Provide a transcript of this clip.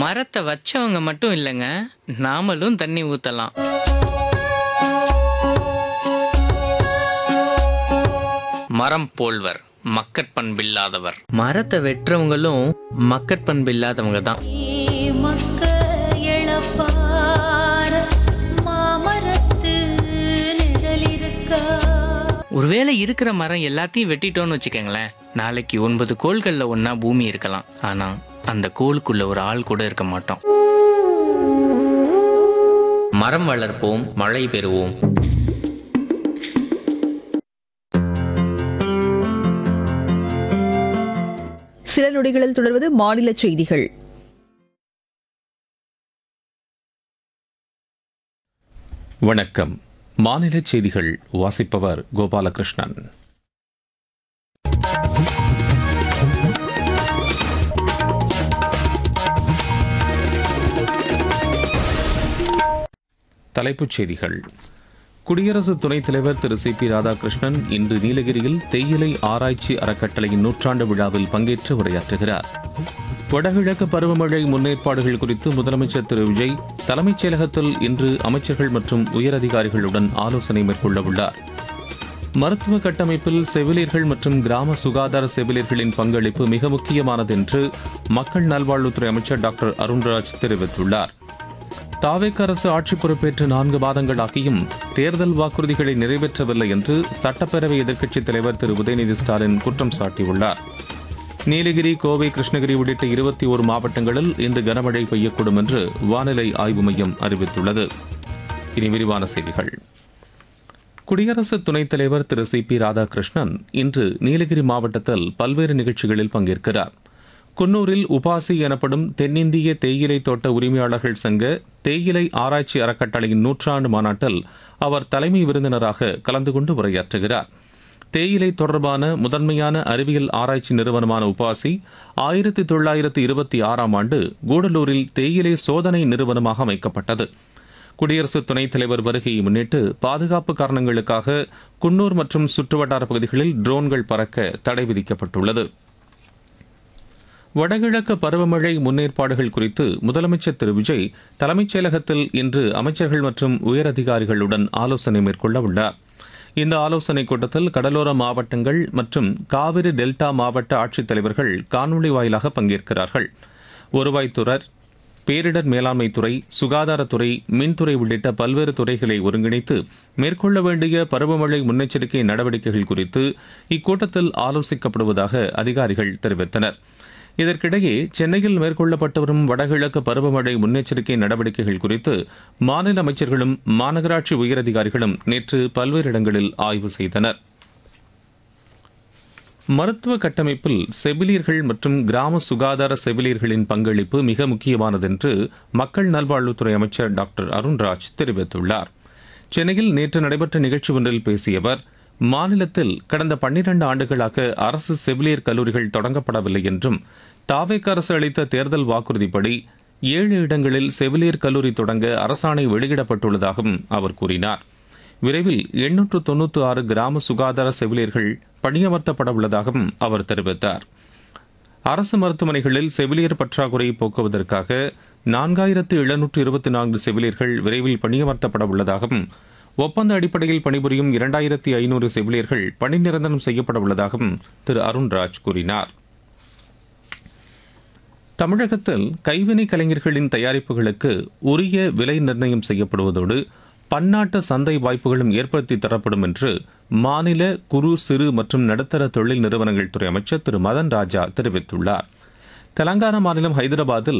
மரத்தை வச்சவங்க மட்டும் இல்லைங்க நாமளும் தண்ணி ஊத்தலாம் மரம் போல்வர் மக்கட்பண்பில்லாதவர் மரத்தை வெட்டுறவங்களும் மக்கட்பண்பில்லாதவங்க தான் மக்க எழப்பார மாமரத்து நிழலிருக்கா ஒருவேளை இருக்கிற மரம் எல்லாத்தையும் வெட்டிட்டோம்னு வச்சுக்கோங்களேன் நாளைக்கு ஒன்பது கோள்களில் ஒன்றா பூமி இருக்கலாம் ஆனால் அந்த கோளுக்குள்ள ஒரு ஆள் கூட இருக்க மாட்டோம் மரம் வளர்ப்போம் மழை பெறுவோம் சில நொடிகளில் தொடர்வது மாநில செய்திகள் வணக்கம் மாநில செய்திகள் வாசிப்பவர் கோபாலகிருஷ்ணன் தலைப்புச் செய்திகள் குடியரசு துணைத் தலைவர் திரு சி பி ராதாகிருஷ்ணன் இன்று நீலகிரியில் தேயிலை ஆராய்ச்சி அறக்கட்டளையின் நூற்றாண்டு விழாவில் பங்கேற்று உரையாற்றுகிறார் வடகிழக்கு பருவமழை முன்னேற்பாடுகள் குறித்து முதலமைச்சர் திரு விஜய் தலைமைச் செயலகத்தில் இன்று அமைச்சர்கள் மற்றும் உயரதிகாரிகளுடன் ஆலோசனை மேற்கொள்ள உள்ளார் மருத்துவ கட்டமைப்பில் செவிலியர்கள் மற்றும் கிராம சுகாதார செவிலியர்களின் பங்களிப்பு மிக முக்கியமானது என்று மக்கள் நல்வாழ்வுத்துறை அமைச்சர் டாக்டர் அருண்ராஜ் தெரிவித்துள்ளார் தாவேக் அரசு ஆட்சி பொறுப்பேற்று நான்கு மாதங்களாகியும் தேர்தல் வாக்குறுதிகளை நிறைவேற்றவில்லை என்று சட்டப்பேரவை எதிர்க்கட்சித் தலைவர் திரு உதயநிதி ஸ்டாலின் குற்றம் சாட்டியுள்ளார் நீலகிரி கோவை கிருஷ்ணகிரி உள்ளிட்ட இருபத்தி ஒரு மாவட்டங்களில் இன்று கனமழை பெய்யக்கூடும் என்று வானிலை ஆய்வு மையம் அறிவித்துள்ளது இனி விரிவான செய்திகள் குடியரசு துணைத் தலைவர் திரு சி பி ராதாகிருஷ்ணன் இன்று நீலகிரி மாவட்டத்தில் பல்வேறு நிகழ்ச்சிகளில் பங்கேற்கிறார் குன்னூரில் உபாசி எனப்படும் தென்னிந்திய தேயிலை தோட்ட உரிமையாளர்கள் சங்க தேயிலை ஆராய்ச்சி அறக்கட்டளையின் நூற்றாண்டு மாநாட்டில் அவர் தலைமை விருந்தினராக கலந்து கொண்டு உரையாற்றுகிறார் தேயிலை தொடர்பான முதன்மையான அறிவியல் ஆராய்ச்சி நிறுவனமான உபாசி ஆயிரத்தி தொள்ளாயிரத்தி இருபத்தி ஆறாம் ஆண்டு கூடலூரில் தேயிலை சோதனை நிறுவனமாக அமைக்கப்பட்டது குடியரசு துணைத் தலைவர் வருகையை முன்னிட்டு பாதுகாப்பு காரணங்களுக்காக குன்னூர் மற்றும் சுற்றுவட்டார பகுதிகளில் ட்ரோன்கள் பறக்க தடை விதிக்கப்பட்டுள்ளது வடகிழக்கு பருவமழை முன்னேற்பாடுகள் குறித்து முதலமைச்சர் திரு விஜய் தலைமைச் செயலகத்தில் இன்று அமைச்சர்கள் மற்றும் உயரதிகாரிகளுடன் ஆலோசனை மேற்கொள்ள உள்ளார் இந்த ஆலோசனைக் கூட்டத்தில் கடலோர மாவட்டங்கள் மற்றும் காவிரி டெல்டா மாவட்ட ஆட்சித்தலைவர்கள் காணொலி வாயிலாக பங்கேற்கிறார்கள் வருவாய்த்துறை பேரிடர் மேலாண்மை துறை சுகாதாரத்துறை மின்துறை உள்ளிட்ட பல்வேறு துறைகளை ஒருங்கிணைத்து மேற்கொள்ள வேண்டிய பருவமழை முன்னெச்சரிக்கை நடவடிக்கைகள் குறித்து இக்கூட்டத்தில் ஆலோசிக்கப்படுவதாக அதிகாரிகள் தெரிவித்தனர் இதற்கிடையே சென்னையில் மேற்கொள்ளப்பட்டு வரும் வடகிழக்கு பருவமழை முன்னெச்சரிக்கை நடவடிக்கைகள் குறித்து மாநில அமைச்சர்களும் மாநகராட்சி உயரதிகாரிகளும் நேற்று பல்வேறு இடங்களில் ஆய்வு செய்தனர் மருத்துவ கட்டமைப்பில் செவிலியர்கள் மற்றும் கிராம சுகாதார செவிலியர்களின் பங்களிப்பு மிக முக்கியமானது என்று மக்கள் நல்வாழ்வுத்துறை அமைச்சர் டாக்டர் அருண்ராஜ் தெரிவித்துள்ளார் சென்னையில் நேற்று நடைபெற்ற நிகழ்ச்சி ஒன்றில் பேசிய அவர் மாநிலத்தில் கடந்த பன்னிரண்டு ஆண்டுகளாக அரசு செவிலியர் கல்லூரிகள் தொடங்கப்படவில்லை என்றும் தாவேக் அரசு அளித்த தேர்தல் வாக்குறுதிப்படி ஏழு இடங்களில் செவிலியர் கல்லூரி தொடங்க அரசாணை வெளியிடப்பட்டுள்ளதாகவும் அவர் கூறினார் விரைவில் எண்ணூற்று தொன்னூற்று ஆறு கிராம சுகாதார செவிலியர்கள் பணியமர்த்தப்பட உள்ளதாகவும் அவர் தெரிவித்தார் அரசு மருத்துவமனைகளில் செவிலியர் பற்றாக்குறையை போக்குவதற்காக நான்காயிரத்து எழுநூற்று இருபத்தி நான்கு செவிலியர்கள் விரைவில் பணியமர்த்தப்பட உள்ளதாகவும் ஒப்பந்த அடிப்படையில் பணிபுரியும் இரண்டாயிரத்தி ஐநூறு செவிலியர்கள் பணி நிரந்தரம் செய்யப்பட உள்ளதாகவும் திரு அருண்ராஜ் கூறினார் தமிழகத்தில் கைவினை கலைஞர்களின் தயாரிப்புகளுக்கு உரிய விலை நிர்ணயம் செய்யப்படுவதோடு பன்னாட்டு சந்தை வாய்ப்புகளும் ஏற்படுத்தி தரப்படும் என்று மாநில குறு சிறு மற்றும் நடுத்தர தொழில் நிறுவனங்கள் துறை அமைச்சர் திரு மதன் ராஜா தெரிவித்துள்ளார் தெலங்கானா மாநிலம் ஹைதராபாத்தில்